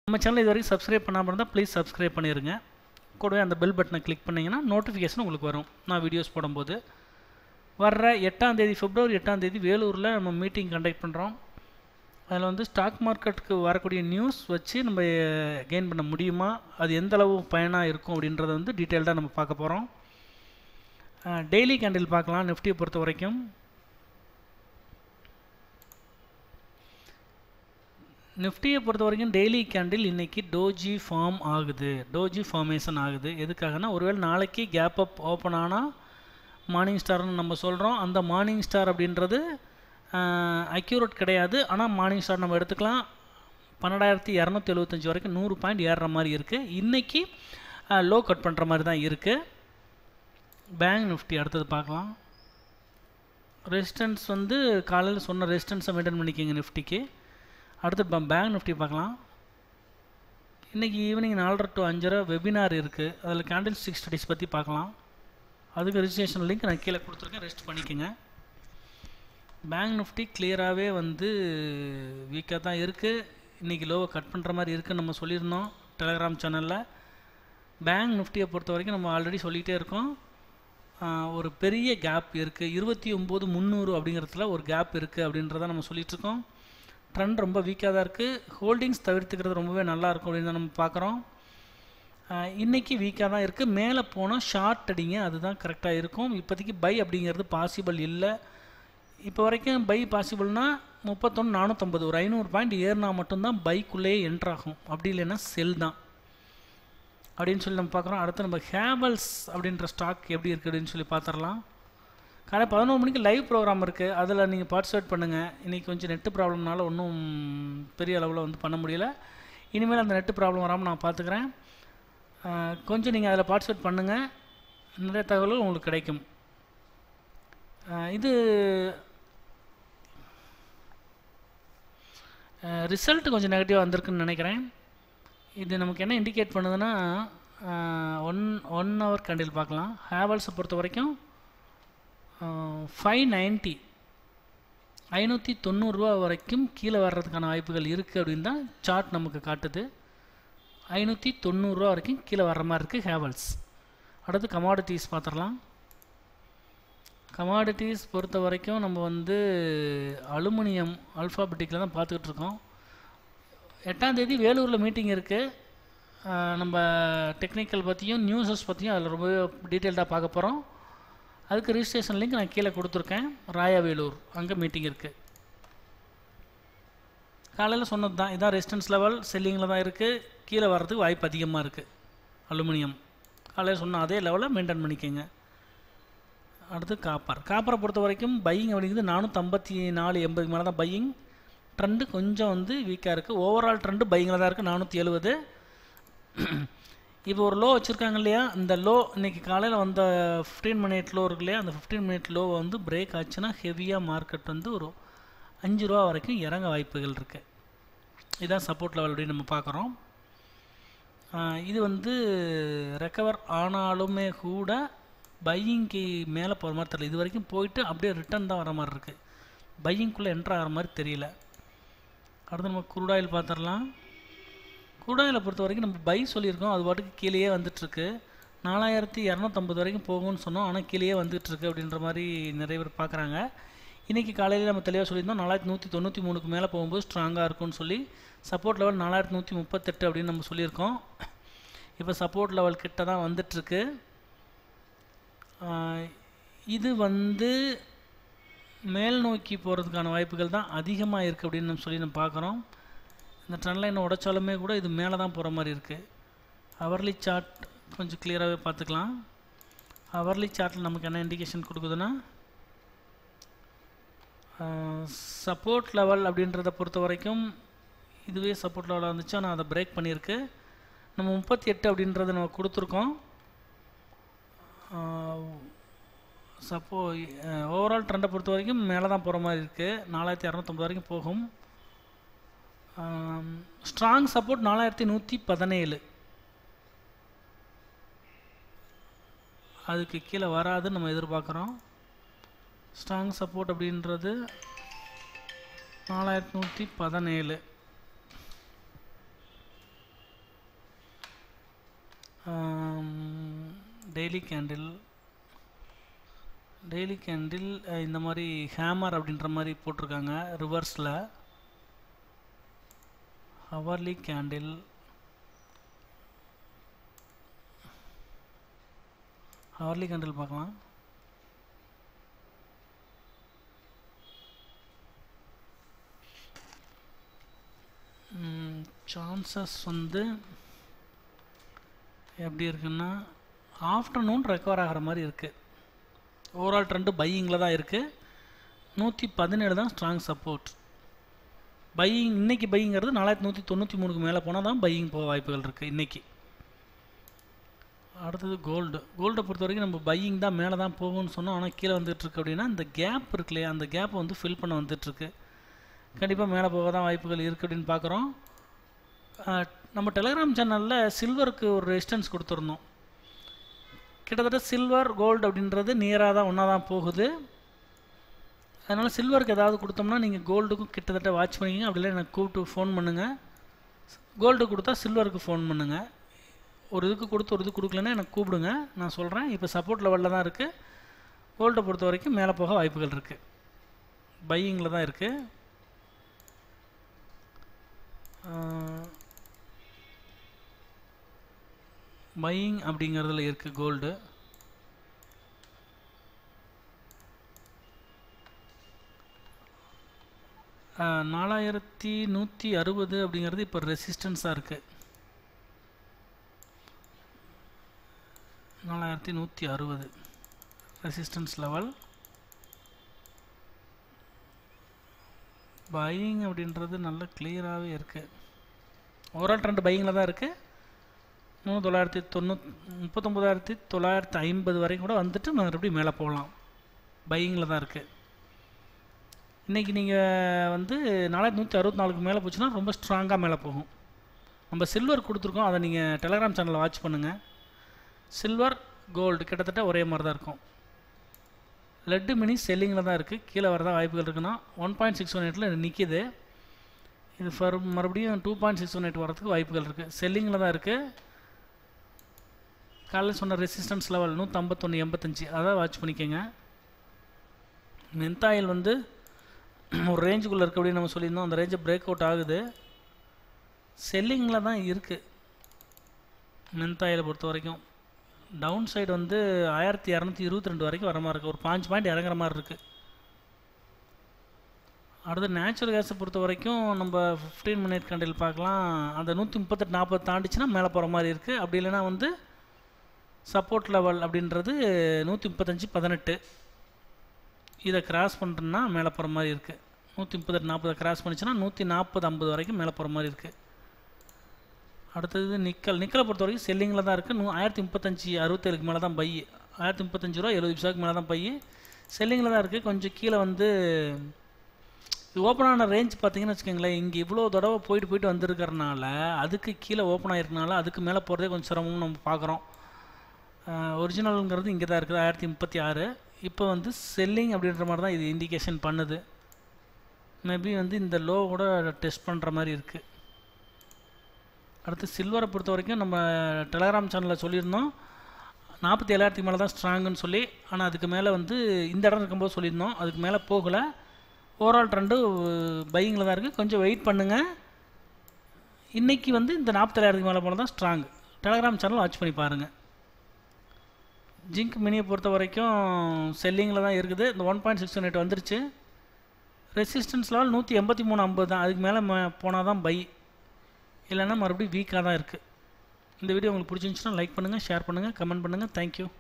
நம்ம சேனல் இது வரைக்கும் சப்ஸ்கிரைப் பண்ணாமல் இருந்தால் ப்ளீஸ் சப்ஸ்கிரைப் பண்ணிடுங்க கூடவே அந்த பெல் பட்டனை கிளிக் பண்ணிங்கன்னா நோட்டிஃபிகேஷன் உங்களுக்கு வரும் நான் வீடியோஸ் போடும்போது வர்ற எட்டாம் தேதி பிப்ரவரி எட்டாம் தேதி வேலூரில் நம்ம மீட்டிங் கண்டக்ட் பண்ணுறோம் அதில் வந்து ஸ்டாக் மார்க்கெட்டுக்கு வரக்கூடிய நியூஸ் வச்சு நம்ம கெயின் பண்ண முடியுமா அது எந்த அளவு பயனாக இருக்கும் அப்படின்றத வந்து டீட்டெயில்டாக நம்ம பார்க்க போகிறோம் டெய்லி கேண்டில் பார்க்கலாம் நிஃப்டியை பொறுத்த வரைக்கும் நிஃப்டியை பொறுத்த வரைக்கும் டெய்லி கேண்டில் இன்றைக்கி டோஜி ஃபார்ம் ஆகுது டோஜி ஃபார்மேஷன் ஆகுது எதுக்காகனா ஒருவேளை நாளைக்கு கேப் அப் ஓப்பன் ஆனால் மார்னிங் ஸ்டார்னு நம்ம சொல்கிறோம் அந்த மார்னிங் ஸ்டார் அப்படின்றது அக்யூரேட் கிடையாது ஆனால் மார்னிங் ஸ்டார் நம்ம எடுத்துக்கலாம் பன்னெண்டாயிரத்தி இரநூத்தி எழுபத்தஞ்சி வரைக்கும் நூறு பாயிண்ட் ஏறுற மாதிரி இருக்குது இன்றைக்கி லோ கட் பண்ணுற மாதிரி தான் இருக்குது பேங்க் நிஃப்டி அடுத்தது பார்க்கலாம் ரெசிஸ்டன்ஸ் வந்து காலையில் சொன்ன ரெசிஸ்டன்ஸை மெயின்டைன் பண்ணிக்கோங்க நிஃப்டிக்கு அடுத்து பேங்க் நிஃப்டி பார்க்கலாம் இன்றைக்கி ஈவினிங் நாலரை டு அஞ்சரை வெபினார் இருக்குது அதில் கேண்டில் ஸ்டிக் ஸ்டடிஸ் பற்றி பார்க்கலாம் அதுக்கு ரிஜிஸ்ட்ரேஷன் லிங்க் நான் கீழே கொடுத்துருக்கேன் ரெஸ்ட் பண்ணிக்கோங்க பேங்க் நிஃப்டி கிளியராகவே வந்து வீக்காக தான் இருக்குது இன்றைக்கி லோவை கட் பண்ணுற மாதிரி இருக்குதுன்னு நம்ம சொல்லியிருந்தோம் டெலகிராம் சேனலில் பேங்க் நிஃப்டியை பொறுத்த வரைக்கும் நம்ம ஆல்ரெடி சொல்லிகிட்டே இருக்கோம் ஒரு பெரிய கேப் இருக்குது இருபத்தி ஒம்பது முந்நூறு அப்படிங்கிறதுல ஒரு கேப் இருக்குது அப்படின்றத நம்ம சொல்லிகிட்ருக்கோம் ட்ரெண்ட் ரொம்ப வீக்காக தான் இருக்குது ஹோல்டிங்ஸ் தவிர்த்துக்கிறது ரொம்பவே நல்லாயிருக்கும் அப்படின்னு தான் நம்ம பார்க்குறோம் இன்றைக்கி வீக்காக தான் இருக்குது மேலே போனால் ஷார்ட் அடிங்க அதுதான் கரெக்டாக இருக்கும் இப்போதைக்கு பை அப்படிங்கிறது பாசிபிள் இல்லை இப்போ வரைக்கும் பை பாசிபிள்னால் முப்பத்தொன்று நானூற்றம்பது ஒரு ஐநூறு பாயிண்ட் ஏறினா மட்டும்தான் பைக்குள்ளேயே என்ட்ராகும் அப்படி இல்லைன்னா செல் தான் அப்படின்னு சொல்லி நம்ம பார்க்குறோம் அடுத்து நம்ம ஹேவல்ஸ் அப்படின்ற ஸ்டாக் எப்படி இருக்குது அப்படின்னு சொல்லி பார்த்துடலாம் காலை பதினோரு மணிக்கு லைவ் ப்ரோக்ராம் இருக்குது அதில் நீங்கள் பார்ட்டிசிபேட் பண்ணுங்கள் இன்றைக்கி கொஞ்சம் நெட்டு ப்ராப்ளம்னால ஒன்றும் பெரிய அளவில் வந்து பண்ண முடியல இனிமேல் அந்த நெட்டு ப்ராப்ளம் வராமல் நான் பார்த்துக்கிறேன் கொஞ்சம் நீங்கள் அதில் பார்ட்டிசிபேட் பண்ணுங்கள் நிறைய தகவல்கள் உங்களுக்கு கிடைக்கும் இது ரிசல்ட் கொஞ்சம் நெகட்டிவாக வந்திருக்குன்னு நினைக்கிறேன் இது நமக்கு என்ன இண்டிகேட் பண்ணுதுன்னா ஒன் ஒன் ஹவர் கண்டில் பார்க்கலாம் ஹேவல்ஸை பொறுத்த வரைக்கும் ஃபைவ் நைன்ட்டி ஐநூற்றி தொண்ணூறுரூவா வரைக்கும் கீழே வர்றதுக்கான வாய்ப்புகள் இருக்குது அப்படின்னு தான் சார்ட் நமக்கு காட்டுது ஐநூற்றி தொண்ணூறுரூவா வரைக்கும் கீழே வர்ற மாதிரி இருக்குது ஹேவல்ஸ் அடுத்து கமாடிட்டிஸ் பார்த்துடலாம் கமாடிட்டிஸ் பொறுத்த வரைக்கும் நம்ம வந்து அலுமினியம் அல்ஃபாபெட்டிக்கில் தான் பார்த்துக்கிட்டு இருக்கோம் எட்டாந்தேதி வேலூரில் மீட்டிங் இருக்குது நம்ம டெக்னிக்கல் பற்றியும் நியூஸஸ் பற்றியும் அதில் ரொம்பவே டீட்டெயில்டாக பார்க்க போகிறோம் அதுக்கு ரிஜிஸ்ட்ரேஷன் லிங்க் நான் கீழே கொடுத்துருக்கேன் ராயாவேலூர் அங்கே மீட்டிங் இருக்குது காலையில் சொன்னது தான் இதான் ரெசிஸ்டன்ஸ் லெவல் செல்லிங்கில் தான் இருக்குது கீழே வர்றதுக்கு வாய்ப்பு அதிகமாக இருக்குது அலுமினியம் காலையில் சொன்ன அதே லெவலில் மெயின்டைன் பண்ணிக்கோங்க அடுத்து காப்பர் காப்பரை பொறுத்த வரைக்கும் பையிங் அப்படிங்கிறது நானூற்றம்பத்தி நாலு எண்பதுக்கு மேலே தான் பையிங் ட்ரெண்டு கொஞ்சம் வந்து வீக்காக இருக்குது ஓவரால் ட்ரெண்டு பையிங்கில் தான் இருக்குது நானூற்றி எழுபது இப்போ ஒரு லோ வச்சுருக்காங்க இல்லையா இந்த லோ இன்றைக்கி காலையில் வந்த ஃபிஃப்டீன் மினிட் லோ இருக்கு இல்லையா அந்த ஃபிஃப்டீன் மினிட் லோ வந்து பிரேக் ஆச்சுன்னா ஹெவியாக மார்க்கெட் வந்து ஒரு அஞ்சு ரூபா வரைக்கும் இறங்க வாய்ப்புகள் இருக்குது இதுதான் சப்போர்ட் லெவல் அப்படின்னு நம்ம பார்க்குறோம் இது வந்து ரெக்கவர் ஆனாலுமே கூட பையிங்க்கு மேலே போகிற மாதிரி தெரியல இது வரைக்கும் போயிட்டு அப்படியே ரிட்டன் தான் வர மாதிரி இருக்குது பையிங்குள்ளே என்ட்ரு ஆகிற மாதிரி தெரியல அடுத்து நம்ம குருடாயில் பார்த்துடலாம் குருடாயில் பொறுத்த வரைக்கும் நம்ம பை சொல்லியிருக்கோம் அது பாட்டுக்கு கீழேயே வந்துட்டுருக்கு நாலாயிரத்தி இரநூத்தம்பது வரைக்கும் போகும்னு சொன்னோம் ஆனால் கீழேயே வந்துட்டுருக்கு அப்படின்ற மாதிரி நிறைய பேர் பார்க்குறாங்க இன்றைக்கி காலையில் நம்ம தெளிவாக சொல்லியிருந்தோம் நாலாயிரத்தி நூற்றி தொண்ணூற்றி மூணுக்கு மேலே போகும்போது ஸ்ட்ராங்காக இருக்கும்னு சொல்லி சப்போர்ட் லெவல் நாலாயிரத்தி நூற்றி முப்பத்தெட்டு அப்படின்னு நம்ம சொல்லியிருக்கோம் இப்போ சப்போர்ட் லெவல் கிட்ட தான் வந்துட்டுருக்கு இது வந்து மேல் நோக்கி போகிறதுக்கான வாய்ப்புகள் தான் அதிகமாக இருக்குது அப்படின்னு நம்ம சொல்லி நம்ம பார்க்குறோம் இந்த ட்ரெண்ட் லைனை உடைச்சாலுமே கூட இது மேலே தான் போகிற மாதிரி இருக்குது அவர்லி சார்ட் கொஞ்சம் கிளியராகவே பார்த்துக்கலாம் அவர்லி சார்ட்டில் நமக்கு என்ன இண்டிகேஷன் கொடுக்குதுன்னா சப்போர்ட் லெவல் அப்படின்றத பொறுத்த வரைக்கும் இதுவே சப்போர்ட் லெவலாக இருந்துச்சு ஆனால் அதை பிரேக் பண்ணியிருக்கு நம்ம முப்பத்தி எட்டு அப்படின்றத நம்ம கொடுத்துருக்கோம் சப்போ ஓவரால் ட்ரெண்டை பொறுத்த வரைக்கும் மேலே தான் போகிற மாதிரி இருக்குது நாலாயிரத்தி இரநூத்தம்பது வரைக்கும் போகும் ஸ்ட்ராங் சப்போர்ட் நாலாயிரத்தி நூற்றி பதினேழு அதுக்கு கீழே வராதுன்னு நம்ம எதிர்பார்க்குறோம் ஸ்ட்ராங் சப்போர்ட் அப்படின்றது நாலாயிரத்தி நூற்றி பதினேழு டெய்லி கேண்டில் டெய்லி கேண்டில் இந்த மாதிரி ஹேமர் அப்படின்ற மாதிரி போட்டிருக்காங்க ரிவர்ஸில் ஹவர்லி கேண்டில் ஹவர்லி கேண்டில் பார்க்கலாம் சான்சஸ் வந்து எப்படி இருக்குன்னா ஆஃப்டர்நூன் ரெக்கவர் ஆகிற மாதிரி இருக்குது ஓவரால் ட்ரெண்டு பையிங்கில் தான் இருக்குது நூற்றி பதினேழு தான் ஸ்ட்ராங் சப்போர்ட் பையிங் இன்றைக்கி பையிங்கிறது நாலாயிரத்தி நூற்றி தொண்ணூற்றி மூணுக்கு மேலே போனால் தான் பையிங் போக வாய்ப்புகள் இருக்குது இன்றைக்கி அடுத்தது கோல்டு கோல்டை பொறுத்த வரைக்கும் நம்ம பையிங் தான் மேலே தான் போகும்னு சொன்னோம் ஆனால் கீழே வந்துட்டுருக்கு அப்படின்னா இந்த கேப் இருக்கு இல்லையா அந்த கேப்பை வந்து ஃபில் பண்ண வந்துட்டுருக்கு கண்டிப்பாக மேலே போக தான் வாய்ப்புகள் இருக்குது அப்படின்னு பார்க்குறோம் நம்ம டெலிகிராம் சேனலில் சில்வருக்கு ஒரு ரெசிஸ்டன்ஸ் கொடுத்துருந்தோம் கிட்டத்தட்ட சில்வர் கோல்டு அப்படின்றது நியராக தான் ஒன்றா தான் போகுது அதனால் சில்வருக்கு ஏதாவது கொடுத்தோம்னா நீங்கள் கோல்டுக்கும் கிட்டத்தட்ட வாட்ச் பண்ணிக்கிங்க அப்படி இல்லை எனக்கு கூப்பிட்டு ஃபோன் பண்ணுங்கள் கோல்டு கொடுத்தா சில்வருக்கு ஃபோன் பண்ணுங்கள் ஒரு இதுக்கு கொடுத்து ஒரு இது கொடுக்கலன்னா எனக்கு கூப்பிடுங்க நான் சொல்கிறேன் இப்போ சப்போர்ட் லெவலில் தான் இருக்குது கோல்டை பொறுத்த வரைக்கும் மேலே போக வாய்ப்புகள் இருக்குது பையிங்கில் தான் இருக்குது பையிங் அப்படிங்கிறதுல இருக்குது கோல்டு நாலாயிரத்தி நூற்றி அறுபது அப்படிங்கிறது இப்போ ரெசிஸ்டன்ஸாக இருக்குது நாலாயிரத்தி நூற்றி அறுபது ரெசிஸ்டன்ஸ் லெவல் பையிங் அப்படின்றது நல்ல கிளியராகவே இருக்குது ஓவரால் ட்ரெண்ட் பையிங்கில் தான் இருக்குது மூணு தொள்ளாயிரத்தி தொண்ணூத் முப்பத்தொம்போதாயிரத்தி தொள்ளாயிரத்தி ஐம்பது வரைக்கும் கூட வந்துட்டு மறுபடியும் மேலே போகலாம் பையிங்கில் தான் இருக்குது இன்றைக்கி நீங்கள் வந்து நாலாயிரத்தி நூற்றி அறுபத்தி நாலுக்கு மேலே போச்சுன்னா ரொம்ப ஸ்ட்ராங்காக மேலே போகும் நம்ம சில்வர் கொடுத்துருக்கோம் அதை நீங்கள் டெலகிராம் சேனலில் வாட்ச் பண்ணுங்கள் சில்வர் கோல்டு கிட்டத்தட்ட ஒரே மாதிரி தான் இருக்கும் லெட்டு மினி செல்லிங்கில் தான் இருக்குது கீழே வரதான் வாய்ப்புகள் இருக்குன்னா ஒன் பாயிண்ட் சிக்ஸ் ஒன் எயிட்டில் நிற்கிது இது ஃபர் மறுபடியும் two point six one eight வரதுக்கு வாய்ப்புகள் இருக்குது செல்லிங்கில் தான் இருக்குது காலையில் சொன்ன ரெசிஸ்டன்ஸ் லெவல் நூற்றம்பத்தொன்று எண்பத்தஞ்சு அதை வாட்ச் பண்ணிக்கோங்க மென்தாயில் வந்து ஒரு ரேஞ்சுக்குள்ளே இருக்குது அப்படின்னு நம்ம சொல்லியிருந்தோம் அந்த ரேஞ்சை பிரேக் அவுட் ஆகுது செல்லிங்கில் தான் இருக்குது மென்தாயில் பொறுத்த வரைக்கும் டவுன் சைடு வந்து ஆயிரத்தி இரநூத்தி இருபத்தி ரெண்டு வரைக்கும் வர மாதிரி இருக்குது ஒரு பாஞ்சு பாயிண்ட் இறங்குற மாதிரி இருக்குது அடுத்து நேச்சுரல் கேஸை பொறுத்த வரைக்கும் நம்ம ஃபிஃப்டீன் மினிட் கண்டில் பார்க்கலாம் அந்த நூற்றி முப்பத்தெட்டு நாற்பது தாண்டிச்சுன்னா மேலே போகிற மாதிரி இருக்குது அப்படி இல்லைன்னா வந்து சப்போர்ட் லெவல் அப்படின்றது நூற்றி முப்பத்தஞ்சு பதினெட்டு இதை கிராஸ் பண்ணுறோன்னா மேலே போகிற மாதிரி இருக்குது நூற்றி முப்பத்தெட்டு நாற்பதை கிராஸ் பண்ணிச்சுன்னா நூற்றி நாற்பது ஐம்பது வரைக்கும் மேலே போகிற மாதிரி இருக்குது அடுத்தது நிக்கல் நிக்கலை பொறுத்த வரைக்கும் செல்லிங்கில் தான் இருக்குது நூ ஆயிரத்தி முப்பத்தஞ்சு அறுபத்தேழுக்கு மேலே தான் பை ஆயிரத்தி முப்பத்தஞ்சு ரூபா எழுபது பைசாவுக்கு மேலே தான் பை செல்லிங்கில் தான் இருக்குது கொஞ்சம் கீழே வந்து இது ஓப்பன் ஆன ரேஞ்ச் பார்த்தீங்கன்னு வச்சுக்கோங்களேன் இங்கே இவ்வளோ தடவை போயிட்டு போயிட்டு வந்திருக்கறனால அதுக்கு கீழே ஓப்பன் ஆகிருக்கனால அதுக்கு மேலே போகிறதே கொஞ்சம் சிரமம்னு நம்ம பார்க்குறோம் ஒரிஜினலுங்கிறது இங்கே தான் இருக்குது ஆயிரத்தி முப்பத்தி ஆறு இப்போ வந்து செல்லிங் அப்படின்ற மாதிரி தான் இது இண்டிகேஷன் பண்ணுது மேபி வந்து இந்த லோ கூட டெஸ்ட் பண்ணுற மாதிரி இருக்குது அடுத்து சில்வரை பொறுத்த வரைக்கும் நம்ம டெலகிராம் சேனலில் சொல்லியிருந்தோம் நாற்பத்தி ஏழாயிரத்துக்கு மேலே தான் ஸ்ட்ராங்குன்னு சொல்லி ஆனால் அதுக்கு மேலே வந்து இந்த இடம் இருக்கும்போது சொல்லியிருந்தோம் அதுக்கு மேலே போகலை ஓவரால் ட்ரெண்டு பையிங்கில் தான் இருக்குது கொஞ்சம் வெயிட் பண்ணுங்கள் இன்றைக்கி வந்து இந்த நாற்பத்தேழாயிரத்துக்கு மேலே போனால் தான் ஸ்ட்ராங் டெலகிராம் சேனல் வாட்ச் பண்ணி பாருங்கள் ஜிங்க் மினியை பொறுத்த வரைக்கும் செல்லிங்கில் தான் இருக்குது இந்த one point six one eight வந்துருச்சு ரெசிஸ்டன்ஸ் லெவல் நூற்றி எண்பத்தி மூணு ஐம்பது தான் அதுக்கு மேலே போனால் தான் பை இல்லைன்னா மறுபடியும் வீக்காக தான் இருக்குது இந்த வீடியோ உங்களுக்கு பிடிச்சிருந்துச்சுன்னா லைக் பண்ணுங்கள் ஷேர் பண்ணுங்கள் கமெண்ட் பண்ணுங்கள் தேங்க்யூ